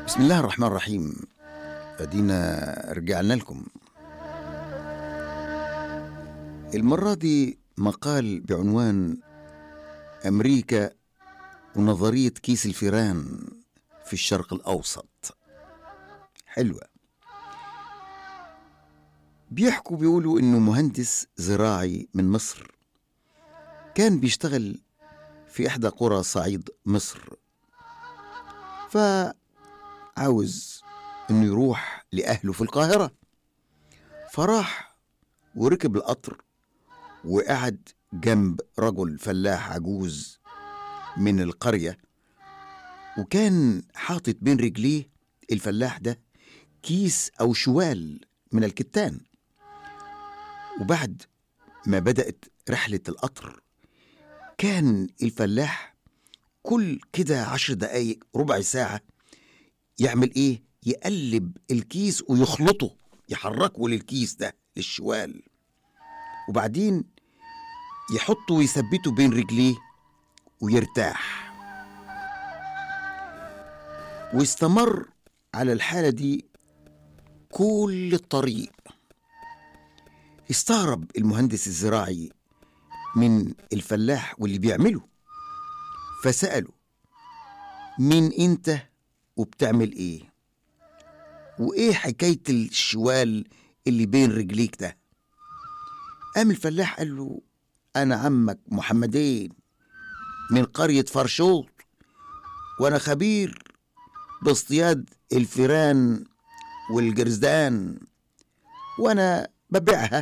بسم الله الرحمن الرحيم ادينا رجعنا لكم المرة دي مقال بعنوان أمريكا ونظرية كيس الفيران في الشرق الأوسط حلوة بيحكوا بيقولوا إنه مهندس زراعي من مصر كان بيشتغل في إحدى قرى صعيد مصر فعاوز إنه يروح لأهله في القاهرة فراح وركب القطر وقعد جنب رجل فلاح عجوز من القرية وكان حاطط بين رجليه الفلاح ده كيس أو شوال من الكتان وبعد ما بدأت رحلة القطر كان الفلاح كل كده عشر دقايق ربع ساعة يعمل إيه؟ يقلب الكيس ويخلطه يحركه للكيس ده للشوال وبعدين يحطه ويثبته بين رجليه ويرتاح واستمر على الحالة دي كل الطريق استغرب المهندس الزراعي من الفلاح واللي بيعمله فسأله مين انت وبتعمل ايه وايه حكاية الشوال اللي بين رجليك ده قام الفلاح قال له انا عمك محمدين من قرية فرشوط وانا خبير باصطياد الفيران والجرزدان وانا ببيعها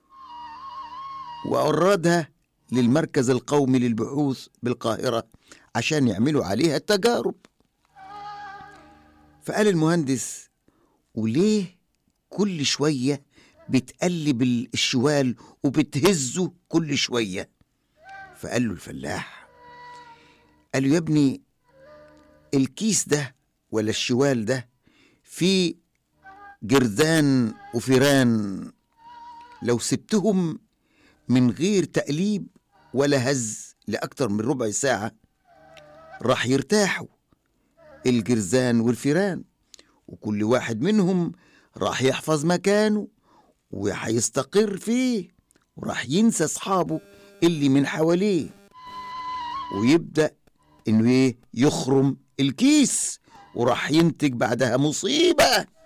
واوردها للمركز القومي للبحوث بالقاهرة عشان يعملوا عليها التجارب فقال المهندس وليه كل شوية بتقلب الشوال وبتهزه كل شوية فقال له الفلاح قال له يا ابني الكيس ده ولا الشوال ده فيه جرذان وفيران لو سبتهم من غير تقليب ولا هز لأكتر من ربع ساعة راح يرتاحوا الجرذان والفيران وكل واحد منهم راح يحفظ مكانه وهيستقر فيه وراح ينسى أصحابه اللي من حواليه ويبدأ إنه إيه يخرم الكيس وراح ينتج بعدها مصيبة